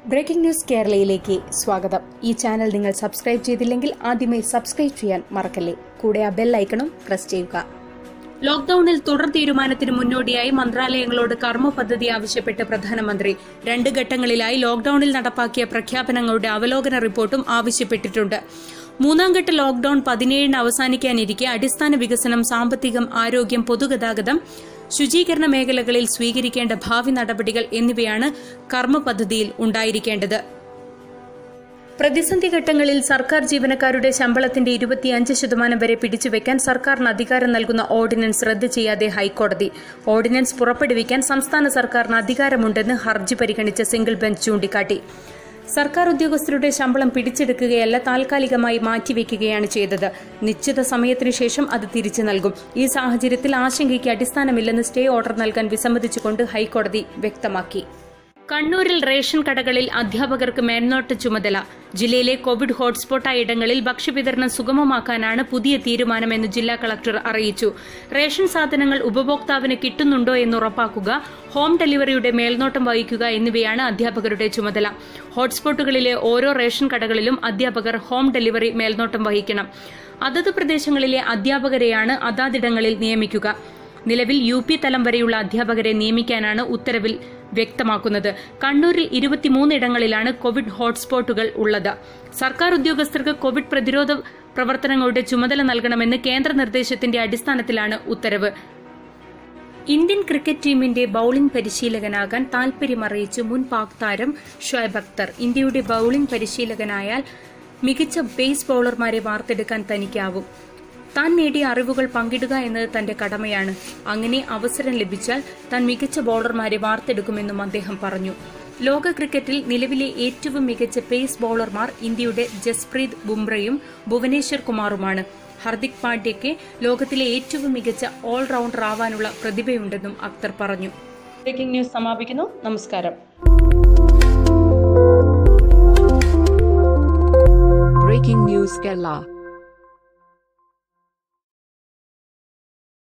breaking news കേരളയിലേക്ക് സ്വാഗതം ഈ channel നിങ്ങൾ സബ്സ്ക്രൈബ് ചെയ്തില്ലെങ്കിൽ ആദ്യമേ സബ്സ്ക്രൈബ് ചെയ്യാൻ മറക്കല്ലേ കൂടെ ആ ബെൽ ഐക്കണും പ്രസ് ചെയ്യുക ലോക്ഡൌണിൽ തുടർ തീരുമാനത്തിന് മുന്നോടിയായി മന്ത്രാലയങ്ങളോട് കർമ്മ പദ്ധതി ആവശ്യപ്പെട്ട് പ്രധാനമന്ത്രി രണ്ട് ഘട്ടങ്ങളിലായി ലോക്ഡൌണിൽ നടപ്പാക്കിയ പ്രഖ്യാപനങ്ങളുടെ അവലോകന റിപ്പോർട്ടും ആവശ്യപ്പെട്ടിട്ടുണ്ട് മൂന്നാം ഘട്ട ലോക്ഡൌൺ പതിനേഴിന് അവസാനിക്കാനിരിക്കെ അടിസ്ഥാന വികസനം സാമ്പത്തികം ആരോഗ്യം പൊതുഗതാഗതം ശുചീകരണ മേഖലകളിൽ സ്വീകരിക്കേണ്ട ഭാവി നടപടികൾ എന്നിവയാണ് കർമ്മ പദ്ധതിയിൽ ഉണ്ടായിരിക്കേണ്ടത് പ്രതിസന്ധി ഘട്ടങ്ങളിൽ സർക്കാർ ജീവനക്കാരുടെ ശമ്പളത്തിന്റെ ഇരുപത്തിയഞ്ച് ശതമാനം വരെ പിടിച്ചുവെക്കാൻ സർക്കാരിന് അധികാരം നൽകുന്ന ഓർഡിനൻസ് റദ്ദ് ചെയ്യാതെ ഹൈക്കോടതി ഓർഡിനൻസ് പുറപ്പെടുവിക്കാൻ സംസ്ഥാന സർക്കാരിന് അധികാരമുണ്ടെന്ന് ഹർജി പരിഗണിച്ച സിംഗിൾ ബെഞ്ച് ചൂണ്ടിക്കാട്ടി സർക്കാർ ഉദ്യോഗസ്ഥരുടെ ശമ്പളം പിടിച്ചെടുക്കുകയല്ല താൽക്കാലികമായി മാറ്റിവെക്കുകയാണ് ചെയ്തത് നിശ്ചിത സമയത്തിനു ശേഷം അത് തിരിച്ചു നൽകും ഈ സാഹചര്യത്തിൽ ആശങ്കയ്ക്ക് അടിസ്ഥാനമില്ലെന്ന് സ്റ്റേ ഓർഡർ നൽകാൻ വിസമ്മതിച്ചുകൊണ്ട് ഹൈക്കോടതി വ്യക്തമാക്കി കണ്ണൂരിൽ റേഷൻ കടകളിൽ അധ്യാപകർക്ക് മേൽനോട്ട ചുമതല ജില്ലയിലെ കോവിഡ് ഹോട്ട്സ്പോട്ടായ ഇടങ്ങളിൽ ഭക്ഷ്യവിതരണം സുഗമമാക്കാനാണ് പുതിയ തീരുമാനമെന്ന് ജില്ലാ കളക്ടർ അറിയിച്ചു റേഷൻ സാധനങ്ങൾ ഉപഭോക്താവിന് കിട്ടുന്നുണ്ടോ എന്ന് ഉറപ്പാക്കുക ഹോം ഡെലിവറിയുടെ മേൽനോട്ടം വഹിക്കുക എന്നിവയാണ് അധ്യാപകരുടെ ചുമതല ഹോട്ട്സ്പോട്ടുകളിലെ ഓരോ റേഷൻ കടകളിലും അധ്യാപകർ ഹോം ഡെലിവറി മേൽനോട്ടം വഹിക്കണം അതത് പ്രദേശങ്ങളിലെ അധ്യാപകരെയാണ് അതാതിടങ്ങളിൽ നിയമിക്കുക നിലവിൽ യു പി തലം വരെയുള്ള അധ്യാപകരെ നിയമിക്കാനാണ് ഉത്തരവിൽ വ്യക്തമാക്കുന്നത് കണ്ണൂരിൽ ഇരുപത്തിമൂന്നിടങ്ങളിലാണ് കോവിഡ് ഹോട്ട്സ്പോട്ടുകൾ ഉള്ളത് സർക്കാർ ഉദ്യോഗസ്ഥർക്ക് കോവിഡ് പ്രതിരോധ പ്രവർത്തനങ്ങളുടെ ചുമതല നൽകണമെന്ന് കേന്ദ്ര നിർദ്ദേശത്തിന്റെ അടിസ്ഥാനത്തിലാണ് ഉത്തരവ് ഇന്ത്യൻ ക്രിക്കറ്റ് ടീമിന്റെ ബൌളിംഗ് പരിശീലകനാകാൻ താൽപര്യമറിയിച്ച് മുൻ പാക് താരം ഷോയബ് അക്തർ ഇന്ത്യയുടെ ബൌളിംഗ് പരിശീലകനായാൽ മികച്ച ബേസ് ബൌളർമാരെ വാർത്തെടുക്കാൻ തനിക്കാവും താൻ നേടിയ അറിവുകൾ പങ്കിടുക എന്നത് തന്റെ കടമയാണ് അങ്ങനെ അവസരം ലഭിച്ചാൽ താൻ മികച്ച ബൌളർമാരെ വാർത്തെടുക്കുമെന്നും അദ്ദേഹം പറഞ്ഞു ലോക ക്രിക്കറ്റിൽ നിലവിലെ ഏറ്റവും മികച്ച പേസ് ബൌളർമാർ ഇന്ത്യയുടെ ജസ്പ്രീത് ബുംറയും ഭുവനേശ്വർ കുമാറുമാണ് ഹർദിക് പാണ്ഡ്യയ്ക്ക് ലോകത്തിലെ ഏറ്റവും മികച്ച ഓൾറൌണ്ടർ ആവാനുള്ള പ്രതിഭയുണ്ടെന്നും അക്തർ പറഞ്ഞു ബ്രേക്കിംഗ് ന്യൂസ് സമാപിക്കുന്നു നമസ്കാരം Breaking News Kerala